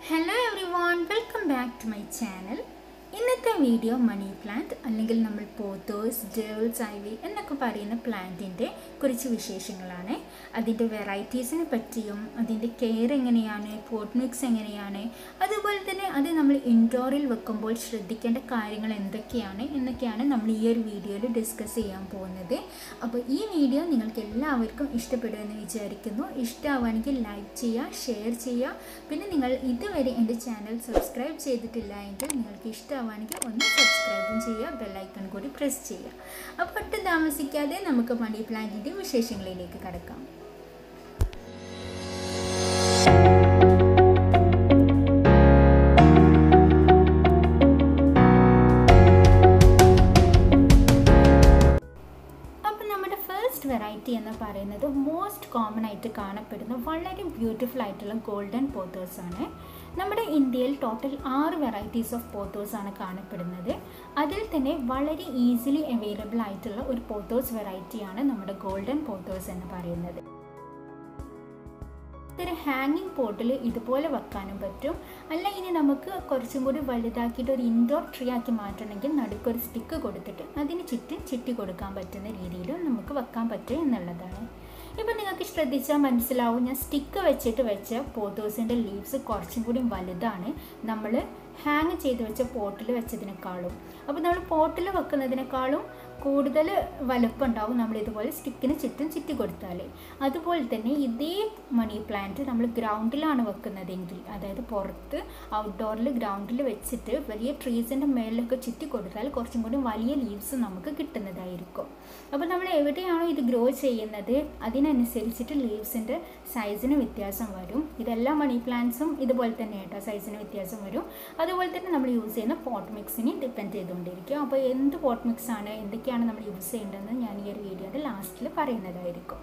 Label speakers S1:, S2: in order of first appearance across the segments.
S1: hello everyone welcome back to my channel ഇന്നത്തെ video money plant അല്ലെങ്കിൽ നമ്മൾ pothos ഡേൾസ് IV എന്നൊക്കെ പറയുന്ന പ്ലാന്റിൻ്റെ കുറച്ച് വിശേഷങ്ങളാണ് അതിൻ്റെ വെറൈറ്റീസിനെ പറ്റിയും അതിൻ്റെ കെയർ എങ്ങനെയാണ് പോട്ട് മിക്സ് എങ്ങനെയാണ് അതുപോലെ തന്നെ അത് നമ്മൾ ഇൻഡോറിൽ വെക്കുമ്പോൾ ശ്രദ്ധിക്കേണ്ട കാര്യങ്ങൾ എന്തൊക്കെയാണ് എന്നൊക്കെയാണ് നമ്മൾ ഈ ഒരു വീഡിയോയിൽ ഡിസ്കസ് ചെയ്യാൻ പോകുന്നത് അപ്പോൾ ഈ വീഡിയോ നിങ്ങൾക്ക് എല്ലാവർക്കും ഇഷ്ടപ്പെടുമെന്ന് വിചാരിക്കുന്നു ഇഷ്ടമാവുകയാണെങ്കിൽ ലൈക്ക് ചെയ്യുക ഷെയർ ചെയ്യുക പിന്നെ നിങ്ങൾ ഇതുവരെ എൻ്റെ ചാനൽ സബ്സ്ക്രൈബ് ചെയ്തിട്ടില്ല എങ്കിൽ നിങ്ങൾക്ക് ഇഷ്ടമാവുകയാണെങ്കിൽ ഒന്ന് സബ്സ്ക്രൈബും ചെയ്യുക ബെല്ലൈക്കൺ കൂടി പ്രസ് ചെയ്യുക അപ്പോൾ ഒട്ടും താമസിക്കാതെ നമുക്ക് മണി പ്ലാന്റിൻ്റെ വിശേഷങ്ങളിലേക്ക് കടക്കാം അപ്പം നമ്മുടെ ഫസ്റ്റ് വെറൈറ്റി എന്ന് പറയുന്നത് മോസ്റ്റ് കോമൺ ആയിട്ട് കാണപ്പെടുന്ന വളരെ ബ്യൂട്ടിഫുൾ ആയിട്ടുള്ള ഗോൾഡൻ പോത്തേഴ്സ് ആണ് നമ്മുടെ ഇന്ത്യയിൽ ടോട്ടൽ ആറ് വെറൈറ്റീസ് ഓഫ് പോത്തേഴ്സ് ആണ് കാണപ്പെടുന്നത് അതിൽ തന്നെ വളരെ ഈസിലി അവൈലബിൾ ആയിട്ടുള്ള ഒരു പോത്തേഴ്സ് വെറൈറ്റിയാണ് നമ്മുടെ ഗോൾഡൻ പോത്തേഴ്സ് എന്ന് പറയുന്നത് ഇതൊരു ഹാങ്ങിങ് പോട്ടിൽ ഇതുപോലെ വെക്കാനും പറ്റും അല്ല ഇനി നമുക്ക് കുറച്ചും കൂടി വലുതാക്കിയിട്ട് ഒരു ഇൻഡോർ ട്രീ ആക്കി മാറ്റണമെങ്കിൽ നടുക്കൊരു സ്റ്റിക്ക് കൊടുത്തിട്ട് അതിന് ചുറ്റും ചുറ്റി കൊടുക്കാൻ പറ്റുന്ന രീതിയിലും നമുക്ക് വെക്കാൻ പറ്റും എന്നുള്ളതാണ് ഇപ്പം നിങ്ങൾക്ക് ശ്രദ്ധിച്ചാൽ മനസ്സിലാവും ഞാൻ സ്റ്റിക്ക് വെച്ചിട്ട് വെച്ച പോത്തോസിൻ്റെ ലീവ്സ് കുറച്ചും കൂടി വലുതാണ് നമ്മൾ ഹാങ് ചെയ്ത് വെച്ച പോട്ടിൽ വെച്ചതിനേക്കാളും അപ്പോൾ നമ്മൾ പോട്ടിൽ വെക്കുന്നതിനേക്കാളും കൂടുതൽ വലുപ്പം ഉണ്ടാവും നമ്മൾ ഇതുപോലെ സ്റ്റിക്കിന് ചുറ്റും ചുറ്റി കൊടുത്താൽ അതുപോലെ തന്നെ ഇതേ മണി പ്ലാന്റ് നമ്മൾ ഗ്രൗണ്ടിലാണ് വെക്കുന്നതെങ്കിൽ അതായത് പുറത്ത് ഔട്ട്ഡോറിൽ ഗ്രൗണ്ടിൽ വെച്ചിട്ട് വലിയ ട്രീസിൻ്റെ മേളിലൊക്കെ ചുറ്റി കൊടുത്താൽ കുറച്ചും കൂടി വലിയ ലീവ്സ് നമുക്ക് കിട്ടുന്നതായിരിക്കും അപ്പോൾ നമ്മൾ എവിടെയാണോ ഇത് ഗ്രോ ചെയ്യുന്നത് അതിനനുസരിച്ചിട്ട് ലീവ്സിൻ്റെ സൈസിന് വ്യത്യാസം വരും ഇതെല്ലാം മണി പ്ലാന്റ്സും ഇതുപോലെ തന്നെ കേട്ടോ സൈസിന് വ്യത്യാസം വരും അതുപോലെ തന്നെ നമ്മൾ യൂസ് ചെയ്യുന്ന പോട്ട് മിക്സിനെ ഡിപ്പെൻഡ് ചെയ്തുകൊണ്ടിരിക്കും അപ്പോൾ എന്ത് പോട്ട് മിക്സ് ആണ് എന്തൊക്കെയാണ് നമ്മൾ യൂസ് ചെയ്യേണ്ടതെന്ന് ഞാൻ ഈ ഒരു വീഡിയോയുടെ ലാസ്റ്റിൽ പറയുന്നതായിരിക്കും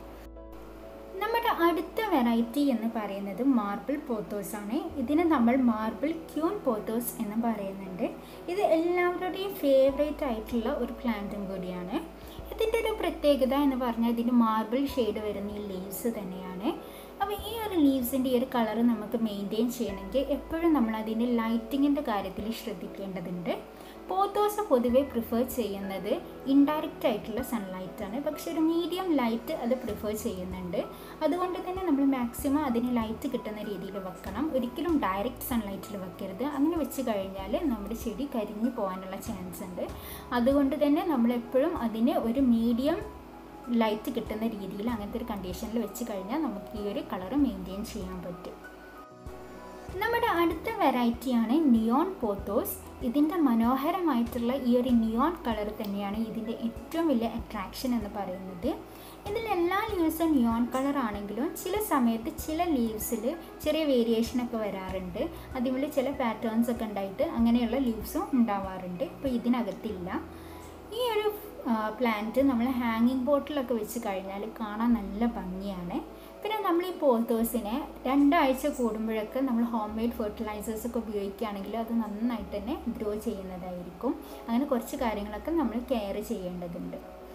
S1: നമ്മുടെ അടുത്ത വെറൈറ്റി എന്ന് പറയുന്നത് മാർബിൾ പോത്തോസ് ആണ് ഇതിനെ നമ്മൾ മാർബിൾ ക്യൂൺ പോത്തോസ് എന്ന് പറയുന്നുണ്ട് ഇത് എല്ലാവരുടെയും ഫേവറേറ്റ് ആയിട്ടുള്ള ഒരു പ്ലാന്റും കൂടിയാണ് ഇതിൻ്റെ ഒരു പ്രത്യേകത എന്ന് പറഞ്ഞാൽ ഇതിന് മാർബിൾ ഷെയ്ഡ് വരുന്ന ഈ ലീവ്സ് തന്നെയാണ് അപ്പോൾ ഈ ഒരു ലീവ്സിൻ്റെ ഈ ഒരു കളർ നമുക്ക് മെയിൻറ്റെയിൻ ചെയ്യണമെങ്കിൽ എപ്പോഴും നമ്മൾ അതിൻ്റെ ലൈറ്റിങ്ങിൻ്റെ കാര്യത്തിൽ ശ്രദ്ധിക്കേണ്ടതുണ്ട് പോത്തോസ് പൊതുവെ പ്രിഫർ ചെയ്യുന്നത് ഇൻഡയറക്റ്റ് ആയിട്ടുള്ള സൺലൈറ്റാണ് പക്ഷെ ഒരു മീഡിയം ലൈറ്റ് അത് പ്രിഫർ ചെയ്യുന്നുണ്ട് അതുകൊണ്ട് തന്നെ നമ്മൾ മാക്സിമം അതിന് ലൈറ്റ് കിട്ടുന്ന രീതിയിൽ വെക്കണം ഒരിക്കലും ഡയറക്റ്റ് സൺലൈറ്റിൽ വെക്കരുത് അങ്ങനെ വെച്ച് കഴിഞ്ഞാൽ നമ്മുടെ ചെടി കരിഞ്ഞു പോകാനുള്ള ചാൻസ് ഉണ്ട് അതുകൊണ്ട് തന്നെ നമ്മളെപ്പോഴും അതിന് ഒരു മീഡിയം ലൈറ്റ് കിട്ടുന്ന രീതിയിൽ അങ്ങനത്തെ ഒരു കണ്ടീഷനിൽ വെച്ച് കഴിഞ്ഞാൽ നമുക്ക് ഈ ഒരു കളർ മെയിൻറ്റെയിൻ ചെയ്യാൻ പറ്റും നമ്മുടെ അടുത്ത വെറൈറ്റിയാണ് നിയോൺ പോത്തോസ് ഇതിൻ്റെ മനോഹരമായിട്ടുള്ള ഈ ഒരു നിയോൺ കളർ തന്നെയാണ് ഇതിൻ്റെ ഏറ്റവും വലിയ അട്രാക്ഷൻ എന്ന് പറയുന്നത് ഇതിൽ എല്ലാ ലീവ്സും നിയോൺ കളർ ആണെങ്കിലും ചില സമയത്ത് ചില ലീവ്സിൽ ചെറിയ വേരിയേഷനൊക്കെ വരാറുണ്ട് അതിൽ ചില പാറ്റേൺസ് ഒക്കെ ഉണ്ടായിട്ട് അങ്ങനെയുള്ള ലീവ്സും ഉണ്ടാവാറുണ്ട് അപ്പോൾ ഇതിനകത്തില്ല ഈ ഒരു പ്ലാന്റ് നമ്മൾ ഹാങ്ങിങ് ബോട്ടിലൊക്കെ വെച്ച് കഴിഞ്ഞാൽ കാണാൻ നല്ല ഭംഗിയാണ് പിന്നെ നമ്മൾ ഈ പോത്തോസിനെ രണ്ടാഴ്ച കൂടുമ്പോഴൊക്കെ നമ്മൾ ഹോം മെയ്ഡ് ഫെർട്ടിലൈസേഴ്സ് ഒക്കെ ഉപയോഗിക്കുകയാണെങ്കിൽ അത് നന്നായിട്ട് തന്നെ ഗ്രോ ചെയ്യുന്നതായിരിക്കും അങ്ങനെ കുറച്ച് കാര്യങ്ങളൊക്കെ നമ്മൾ കെയർ ചെയ്യേണ്ടതുണ്ട്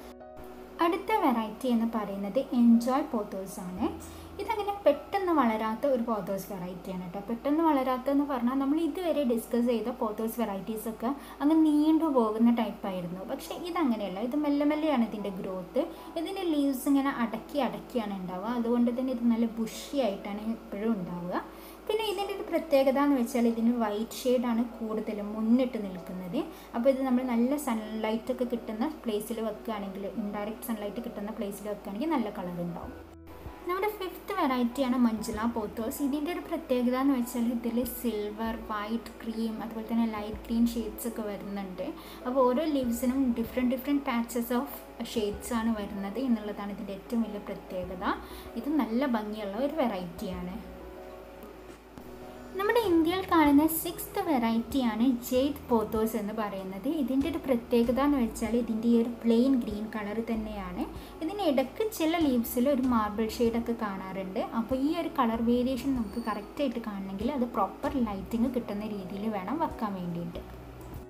S1: അടുത്ത വെറൈറ്റി എന്ന് പറയുന്നത് എൻജോയ് പോത്തോസ് ആണ് ഇതങ്ങനെ പെട്ടെന്ന് വളരാത്ത ഒരു പോത്തോസ് വെറൈറ്റിയാണ് കേട്ടോ പെട്ടെന്ന് വളരാത്തതെന്ന് പറഞ്ഞാൽ നമ്മൾ ഇതുവരെ ഡിസ്കസ് ചെയ്ത പോത്തോസ് വെറൈറ്റീസ് ഒക്കെ അങ്ങ് നീണ്ടു പോകുന്ന ടൈപ്പായിരുന്നു പക്ഷേ ഇതങ്ങനെയല്ല ഇത് മെല്ലെ മെല്ലെയാണ് ഇതിൻ്റെ ഗ്രോത്ത് ഇതിൻ്റെ ലീവ്സ് ഇങ്ങനെ അടക്കി അടക്കിയാണ് ഉണ്ടാവുക അതുകൊണ്ട് തന്നെ ഇത് നല്ല ബുഷി ആയിട്ടാണ് എപ്പോഴും ഉണ്ടാവുക പിന്നെ ഇതിൻ്റെ ഒരു പ്രത്യേകത എന്ന് വെച്ചാൽ ഇതിന് വൈറ്റ് ഷെയ്ഡാണ് കൂടുതലും മുന്നിട്ട് നിൽക്കുന്നത് അപ്പോൾ ഇത് നമ്മൾ നല്ല സൺലൈറ്റ് ഒക്കെ കിട്ടുന്ന പ്ലേസിൽ വെക്കുകയാണെങ്കിൽ ഇൻഡയറക്റ്റ് സൺലൈറ്റ് കിട്ടുന്ന പ്ലേസിൽ വെക്കുകയാണെങ്കിൽ നല്ല കളർ ഉണ്ടാവും നമ്മുടെ ഫിഫ്ത്ത് വെറൈറ്റിയാണ് മഞ്ജുള പോത്തോസ് ഇതിൻ്റെ ഒരു പ്രത്യേകത എന്ന് വെച്ചാൽ ഇതിൽ സിൽവർ വൈറ്റ് ക്രീം അതുപോലെ തന്നെ ലൈറ്റ് ഗ്രീൻ ഷെയ്ഡ്സ് ഒക്കെ വരുന്നുണ്ട് അപ്പോൾ ഓരോ ലീവ്സിനും different different patches of shades ആണ് വരുന്നത് എന്നുള്ളതാണ് ഇതിൻ്റെ ഏറ്റവും വലിയ പ്രത്യേകത ഇത് നല്ല ഭംഗിയുള്ള ഒരു വെറൈറ്റിയാണ് നമ്മുടെ ഇന്ത്യയിൽ കാണുന്ന സിക്സ്ത് വെറൈറ്റിയാണ് ജെയ്ത് പോത്തോസ് എന്ന് പറയുന്നത് ഇതിൻ്റെ ഒരു പ്രത്യേകത എന്ന് വെച്ചാൽ ഇതിൻ്റെ ഈ ഒരു പ്ലെയിൻ ഗ്രീൻ കളർ തന്നെയാണ് ഇതിന് ഇടയ്ക്ക് ചില ലീവ്സിൽ ഒരു മാർബിൾ ഷെയ്ഡൊക്കെ കാണാറുണ്ട് അപ്പോൾ ഈ ഒരു കളർ വേരിയേഷൻ നമുക്ക് കറക്റ്റായിട്ട് കാണണമെങ്കിൽ അത് പ്രോപ്പർ ലൈറ്റിങ് കിട്ടുന്ന രീതിയിൽ വേണം വെക്കാൻ വേണ്ടിയിട്ട്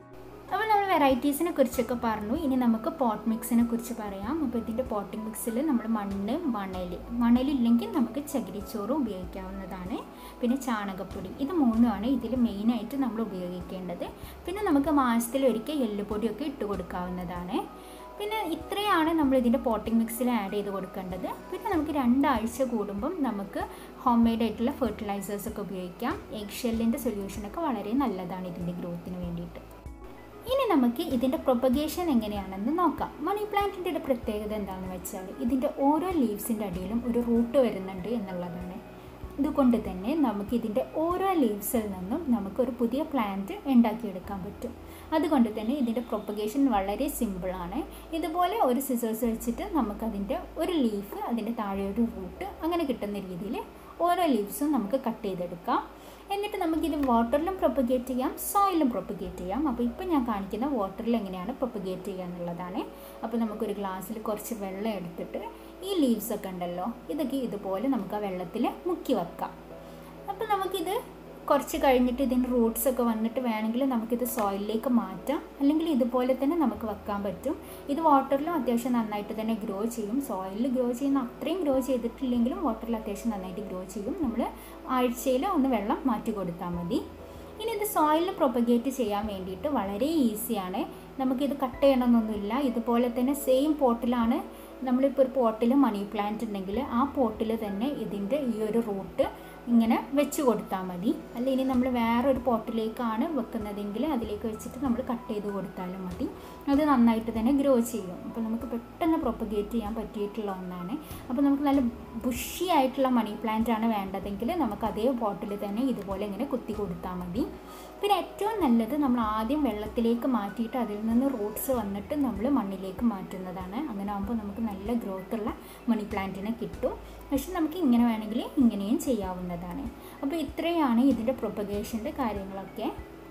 S1: അപ്പോൾ നമ്മൾ വെറൈറ്റീസിനെ കുറിച്ചൊക്കെ പറഞ്ഞു ഇനി നമുക്ക് പോട്ട് മിക്സിനെ കുറിച്ച് പറയാം അപ്പോൾ ഇതിൻ്റെ പോട്ടിംഗ് മിക്സിൽ നമ്മൾ മണ്ണ് മണൽ മണലില്ലെങ്കിൽ നമുക്ക് ചകിരിച്ചോറ് ഉപയോഗിക്കാവുന്നതാണ് പിന്നെ ചാണകപ്പൊടി ഇത് മൂന്നുമാണ് ഇതിൽ മെയിനായിട്ട് നമ്മൾ ഉപയോഗിക്കേണ്ടത് പിന്നെ നമുക്ക് മാസത്തിൽ ഒരിക്കൽ എല്ലുപൊടിയൊക്കെ ഇട്ട് കൊടുക്കാവുന്നതാണ് പിന്നെ ഇത്രയാണ് നമ്മൾ ഇതിൻ്റെ പോട്ടിംഗ് മിക്സിൽ ആഡ് ചെയ്ത് കൊടുക്കേണ്ടത് പിന്നെ നമുക്ക് രണ്ടാഴ്ച കൂടുമ്പം നമുക്ക് ഹോം മെയ്ഡ് ആയിട്ടുള്ള ഫെർട്ടിലൈസേഴ്സ് ഒക്കെ ഉപയോഗിക്കാം എഗ് ഷെല്ലിൻ്റെ സൊല്യൂഷനൊക്കെ വളരെ നല്ലതാണ് ഇതിൻ്റെ ഗ്രോത്തിന് വേണ്ടിയിട്ട് ഇനി നമുക്ക് ഇതിൻ്റെ പ്രൊപ്പഗേഷൻ എങ്ങനെയാണെന്ന് നോക്കാം മണി പ്ലാന്റിൻ്റെ ഒരു പ്രത്യേകത എന്താണെന്ന് വെച്ചാൽ ഇതിൻ്റെ ഓരോ ലീവ്സിൻ്റെ അടിയിലും ഒരു റൂട്ട് വരുന്നുണ്ട് എന്നുള്ളതാണ് ഇതുകൊണ്ട് തന്നെ നമുക്ക് ഇതിൻ്റെ ഓരോ ലീവ്സിൽ നിന്നും നമുക്കൊരു പുതിയ പ്ലാന്റ് ഉണ്ടാക്കിയെടുക്കാൻ പറ്റും അതുകൊണ്ട് തന്നെ ഇതിൻ്റെ പ്രൊപ്പഗേഷൻ വളരെ സിമ്പിളാണ് ഇതുപോലെ ഒരു സിസേഴ്സ് വെച്ചിട്ട് നമുക്കതിൻ്റെ ഒരു ലീഫ് അതിൻ്റെ താഴെ ഒരു റൂട്ട് അങ്ങനെ കിട്ടുന്ന രീതിയിൽ ഓരോ ലീവ്സും നമുക്ക് കട്ട് ചെയ്തെടുക്കാം എന്നിട്ട് നമുക്കിത് വാട്ടറിലും പ്രൊപ്പഗേറ്റ് ചെയ്യാം സോയിലും പ്രൊപ്പഗേറ്റ് ചെയ്യാം അപ്പോൾ ഇപ്പോൾ ഞാൻ കാണിക്കുന്ന വാട്ടറിൽ എങ്ങനെയാണ് പ്രൊപ്പഗേറ്റ് ചെയ്യുക എന്നുള്ളതാണ് അപ്പോൾ നമുക്കൊരു ഗ്ലാസ്സിൽ കുറച്ച് വെള്ളം എടുത്തിട്ട് ഈ ലീവ്സ് ഒക്കെ ഉണ്ടല്ലോ ഇതൊക്കെ ഇതുപോലെ നമുക്ക് ആ വെള്ളത്തിൽ മുക്കി വെക്കാം അപ്പോൾ നമുക്കിത് കുറച്ച് കഴിഞ്ഞിട്ട് ഇതിൻ്റെ റൂട്ട്സ് ഒക്കെ വന്നിട്ട് വേണമെങ്കിൽ നമുക്കിത് സോയിലിലേക്ക് മാറ്റാം അല്ലെങ്കിൽ ഇതുപോലെ തന്നെ നമുക്ക് വെക്കാൻ പറ്റും ഇത് വാട്ടറിലും അത്യാവശ്യം നന്നായിട്ട് തന്നെ ഗ്രോ ചെയ്യും സോയിലിൽ ഗ്രോ ചെയ്യുന്ന അത്രയും ഗ്രോ ചെയ്തിട്ടില്ലെങ്കിലും വാട്ടറിൽ അത്യാവശ്യം നന്നായിട്ട് ഗ്രോ ചെയ്യും നമ്മൾ ആഴ്ചയിൽ ഒന്ന് വെള്ളം മാറ്റി കൊടുത്താൽ മതി ഇനി ഇത് സോയിലിൽ പ്രൊപ്പഗേറ്റ് ചെയ്യാൻ വേണ്ടിയിട്ട് വളരെ ഈസിയാണ് നമുക്കിത് കട്ട് ചെയ്യണമെന്നൊന്നുമില്ല ഇതുപോലെ തന്നെ സെയിം പോട്ടിലാണ് നമ്മളിപ്പോൾ ഒരു പോട്ടിൽ മണി പ്ലാന്റ് ഉണ്ടെങ്കിൽ ആ പോട്ടിൽ തന്നെ ഇതിൻ്റെ ഈ ഒരു റൂട്ട് ഇങ്ങനെ വെച്ച് കൊടുത്താൽ മതി അല്ല ഇനി നമ്മൾ വേറെ ഒരു പോട്ടിലേക്കാണ് വെക്കുന്നതെങ്കിൽ അതിലേക്ക് വെച്ചിട്ട് നമ്മൾ കട്ട് ചെയ്ത് കൊടുത്താലും മതി അത് നന്നായിട്ട് തന്നെ ഗ്രോ ചെയ്യും അപ്പോൾ നമുക്ക് പെട്ടെന്ന് പ്രൊപ്പഗേറ്റ് ചെയ്യാൻ പറ്റിയിട്ടുള്ള ഒന്നാണ് അപ്പോൾ നമുക്ക് നല്ല ബുഷി ആയിട്ടുള്ള മണി പ്ലാന്റ് ആണ് വേണ്ടതെങ്കിൽ നമുക്ക് അതേ പോട്ടിൽ തന്നെ ഇതുപോലെ ഇങ്ങനെ കുത്തി കൊടുത്താൽ മതി പിന്നെ ഏറ്റവും നല്ലത് നമ്മൾ ആദ്യം വെള്ളത്തിലേക്ക് മാറ്റിയിട്ട് അതിൽ നിന്ന് റൂട്ട്സ് വന്നിട്ട് നമ്മൾ മണ്ണിലേക്ക് മാറ്റുന്നതാണ് അങ്ങനെ ആകുമ്പോൾ നമുക്ക് നല്ല ഗ്രോത്ത് ഉള്ള മണി പ്ലാന്റിനെ കിട്ടും പക്ഷെ നമുക്ക് ഇങ്ങനെ വേണമെങ്കിൽ ഇങ്ങനെയും ചെയ്യാവുന്നതാണ് അപ്പോൾ ഇത്രയാണ് ഇതിൻ്റെ പ്രൊപ്പഗേഷൻ്റെ കാര്യങ്ങളൊക്കെ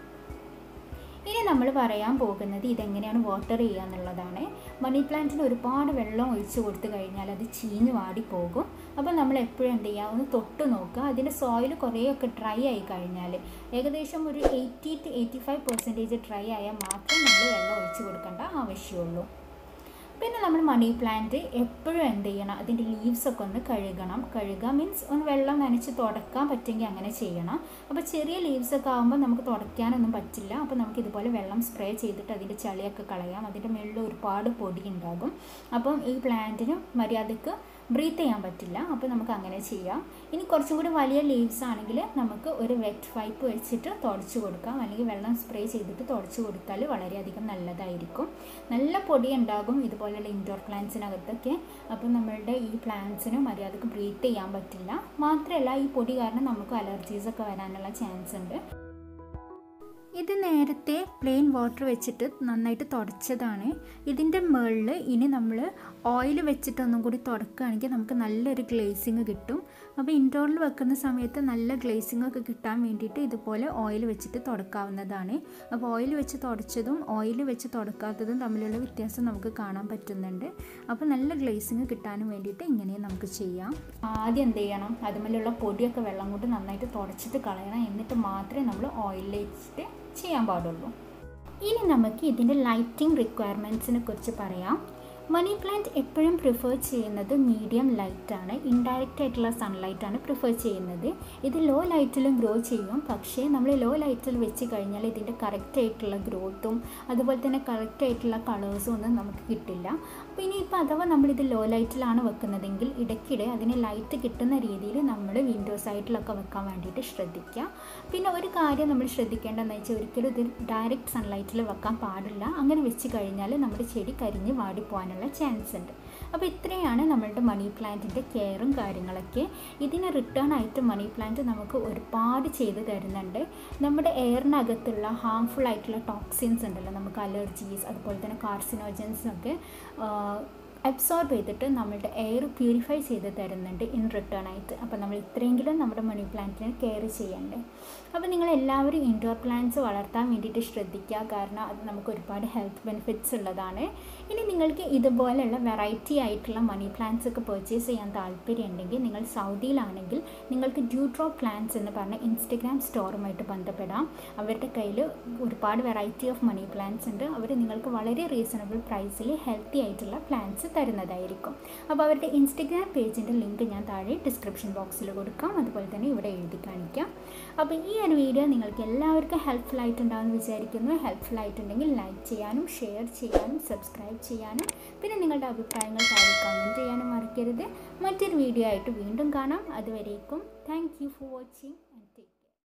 S1: ഇനി നമ്മൾ പറയാൻ പോകുന്നത് ഇതെങ്ങനെയാണ് വാട്ടർ ചെയ്യുക എന്നുള്ളതാണ് മണി പ്ലാന്റിന് ഒരുപാട് വെള്ളം ഒഴിച്ചു കൊടുത്തു കഴിഞ്ഞാൽ അത് ചീഞ്ഞ് വാടി പോകും അപ്പോൾ നമ്മൾ എപ്പോഴും എന്ത് ചെയ്യുക ഒന്ന് തൊട്ട് നോക്കുക അതിൻ്റെ സോയിൽ കുറേയൊക്കെ ഡ്രൈ ആയി കഴിഞ്ഞാൽ ഏകദേശം ഒരു eighty to eighty five percentage dry ആയാൽ മാത്രം നമ്മൾ വെള്ളം ഒഴിച്ചു കൊടുക്കേണ്ട ആവശ്യമുള്ളൂ പിന്നെ നമ്മൾ മണി പ്ലാന്റ് എപ്പോഴും എന്ത് ചെയ്യണം അതിൻ്റെ ലീവ്സൊക്കെ ഒന്ന് കഴുകണം കഴുകുക മീൻസ് ഒന്ന് വെള്ളം നനച്ച് തുടക്കാൻ പറ്റുമെങ്കിൽ അങ്ങനെ ചെയ്യണം അപ്പോൾ ചെറിയ ലീവ്സൊക്കെ ആകുമ്പോൾ നമുക്ക് തുടയ്ക്കാനൊന്നും പറ്റില്ല അപ്പോൾ നമുക്ക് ഇതുപോലെ വെള്ളം സ്പ്രേ ചെയ്തിട്ട് അതിൻ്റെ ചളിയൊക്കെ കളയാം അതിൻ്റെ മുകളിൽ ഒരുപാട് പൊടി ഉണ്ടാകും അപ്പം ഈ പ്ലാന്റിന് മര്യാദക്ക് ബ്രീത്ത് ചെയ്യാൻ പറ്റില്ല അപ്പോൾ നമുക്ക് അങ്ങനെ ചെയ്യാം ഇനി കുറച്ചും കൂടി വലിയ ലീവ്സ് ആണെങ്കിൽ നമുക്ക് ഒരു വെറ്റ് പൈപ്പ് വെച്ചിട്ട് തുടച്ചു കൊടുക്കാം അല്ലെങ്കിൽ വെള്ളം സ്പ്രേ ചെയ്തിട്ട് തുടച്ചു കൊടുത്താൽ വളരെയധികം നല്ലതായിരിക്കും നല്ല പൊടി ഉണ്ടാകും ഇതുപോലെയുള്ള ഇൻഡോർ പ്ലാന്റ്സിനകത്തൊക്കെ അപ്പോൾ നമ്മളുടെ ഈ പ്ലാന്റ്സിന് മര്യാദക്ക് ബ്രീത്ത് ചെയ്യാൻ പറ്റില്ല മാത്രമല്ല ഈ പൊടി കാരണം നമുക്ക് അലർജീസൊക്കെ വരാനുള്ള ചാൻസ് ഉണ്ട് ഇത് നേരത്തെ പ്ലെയിൻ വാട്ടർ വെച്ചിട്ട് നന്നായിട്ട് തുടച്ചതാണ് ഇതിൻ്റെ മുകളിൽ ഇനി നമ്മൾ ഓയിൽ വെച്ചിട്ടൊന്നും കൂടി തുടക്കുകയാണെങ്കിൽ നമുക്ക് നല്ലൊരു ഗ്ലേസിങ് കിട്ടും അപ്പോൾ ഇൻഡോറിൽ വെക്കുന്ന സമയത്ത് നല്ല ഗ്ലേസിംഗ് ഒക്കെ കിട്ടാൻ വേണ്ടിയിട്ട് ഇതുപോലെ ഓയിൽ വെച്ചിട്ട് തുടക്കാവുന്നതാണ് അപ്പോൾ ഓയിൽ വെച്ച് തുടച്ചതും ഓയിൽ വെച്ച് തുടക്കാത്തതും തമ്മിലുള്ള വ്യത്യാസം നമുക്ക് കാണാൻ പറ്റുന്നുണ്ട് അപ്പോൾ നല്ല ഗ്ലേസിങ് കിട്ടാനും വേണ്ടിയിട്ട് ഇങ്ങനെ നമുക്ക് ചെയ്യാം ആദ്യം എന്ത് ചെയ്യണം അതുമല്ലുള്ള പൊടിയൊക്കെ വെള്ളം കൊണ്ട് നന്നായിട്ട് തുടച്ചിട്ട് കളയണം എന്നിട്ട് മാത്രമേ നമ്മൾ ഓയിലിൽ വെച്ചിട്ട് ചെയ്യാൻ പാടുള്ളൂ ഇനി നമുക്ക് ഇതിൻ്റെ ലൈറ്റിംഗ് റിക്വയർമെൻറ്റ്സിനെ കുറിച്ച് പറയാം മണി പ്ലാന്റ് എപ്പോഴും പ്രിഫർ ചെയ്യുന്നത് മീഡിയം ലൈറ്റാണ് ഇൻഡയറക്റ്റ് ആയിട്ടുള്ള സൺലൈറ്റാണ് പ്രിഫർ ചെയ്യുന്നത് ഇത് ലോ ലൈറ്റിലും ഗ്രോ ചെയ്യും പക്ഷേ നമ്മൾ ലോ ലൈറ്റിൽ വെച്ച് കഴിഞ്ഞാൽ ഇതിൻ്റെ കറക്റ്റ് ആയിട്ടുള്ള ഗ്രോത്തും അതുപോലെ തന്നെ കറക്റ്റ് ആയിട്ടുള്ള കളേഴ്സും ഒന്നും നമുക്ക് കിട്ടില്ല അപ്പോൾ ഇനിയിപ്പോൾ അഥവാ നമ്മളിത് ലോ ലൈറ്റിലാണ് വെക്കുന്നതെങ്കിൽ ഇടയ്ക്കിടെ അതിന് ലൈറ്റ് കിട്ടുന്ന രീതിയിൽ നമ്മൾ വിൻഡോ സൈഡിലൊക്കെ വെക്കാൻ വേണ്ടിയിട്ട് ശ്രദ്ധിക്കുക പിന്നെ ഒരു കാര്യം നമ്മൾ ശ്രദ്ധിക്കേണ്ടതെന്ന് വെച്ചാൽ ഒരിക്കലും ഇത് ഡയറക്റ്റ് സൺലൈറ്റിൽ വെക്കാൻ പാടില്ല അങ്ങനെ വെച്ച് കഴിഞ്ഞാൽ നമ്മുടെ ചെടി കരിഞ്ഞ് വാടിപ്പോകാനുള്ള ചാൻസ് ഉണ്ട് അപ്പോൾ ഇത്രയാണ് നമ്മളുടെ മണി പ്ലാന്റിൻ്റെ കെയറും കാര്യങ്ങളൊക്കെ ഇതിന് റിട്ടേൺ ആയിട്ട് മണി പ്ലാന്റ് നമുക്ക് ഒരുപാട് ചെയ്ത് തരുന്നുണ്ട് നമ്മുടെ എയറിനകത്തുള്ള ഹാംഫുൾ ആയിട്ടുള്ള ടോക്സിൻസ് ഉണ്ടല്ലോ നമുക്ക് അലർജീസ് അതുപോലെ തന്നെ കാർസിനോജൻസ് ഒക്കെ അബ്സോർബ് ചെയ്തിട്ട് നമ്മളുടെ എയർ പ്യൂരിഫൈ ചെയ്ത് തരുന്നുണ്ട് ഇൻ റിട്ടേൺ ആയിട്ട് അപ്പോൾ നമ്മൾ ഇത്രയെങ്കിലും നമ്മുടെ മണി പ്ലാന്റിനെ കെയർ ചെയ്യണ്ടേ അപ്പോൾ നിങ്ങൾ എല്ലാവരും ഇൻഡോർ പ്ലാന്റ്സ് വളർത്താൻ വേണ്ടിയിട്ട് ശ്രദ്ധിക്കുക കാരണം അത് നമുക്ക് ഒരുപാട് ഹെൽത്ത് ബെനിഫിറ്റ്സ് ഉള്ളതാണ് ഇനി നിങ്ങൾക്ക് ഇതുപോലെയുള്ള വെറൈറ്റി ആയിട്ടുള്ള മണി പ്ലാന്റ്സ് ഒക്കെ പർച്ചേസ് ചെയ്യാൻ താല്പര്യം ഉണ്ടെങ്കിൽ നിങ്ങൾ സൗദിയിലാണെങ്കിൽ നിങ്ങൾക്ക് ഡ്യൂട്രോ പ്ലാന്റ്സ് എന്ന് പറഞ്ഞ ഇൻസ്റ്റഗ്രാം സ്റ്റോറുമായിട്ട് ബന്ധപ്പെടാം അവരുടെ കയ്യിൽ ഒരുപാട് വെറൈറ്റി ഓഫ് മണി പ്ലാന്റ്സ് ഉണ്ട് അവർ നിങ്ങൾക്ക് വളരെ റീസണബിൾ പ്രൈസിൽ ഹെൽത്തി ആയിട്ടുള്ള പ്ലാന്റ്സ് തരുന്നതായിരിക്കും അപ്പോൾ അവരുടെ ഇൻസ്റ്റഗ്രാം പേജിൻ്റെ ലിങ്ക് ഞാൻ താഴെ ഡിസ്ക്രിപ്ഷൻ ബോക്സിൽ കൊടുക്കാം അതുപോലെ തന്നെ ഇവിടെ എഴുതി കാണിക്കാം അപ്പോൾ ഈ ഒരു വീഡിയോ നിങ്ങൾക്ക് എല്ലാവർക്കും ഹെൽപ്ഫുൾ ആയിട്ടുണ്ടാകുമെന്ന് വിചാരിക്കുന്നു ഹെൽപ്ഫുൾ ആയിട്ടുണ്ടെങ്കിൽ ലൈക്ക് ചെയ്യാനും ഷെയർ ചെയ്യാനും സബ്സ്ക്രൈബ് ചെയ്യാനും പിന്നെ നിങ്ങളുടെ അഭിപ്രായങ്ങൾ താഴെ കമൻറ്റ് ചെയ്യാനും മറക്കരുത് മറ്റൊരു വീഡിയോ ആയിട്ട് വീണ്ടും കാണാം അതുവരേക്കും thank you for watching and take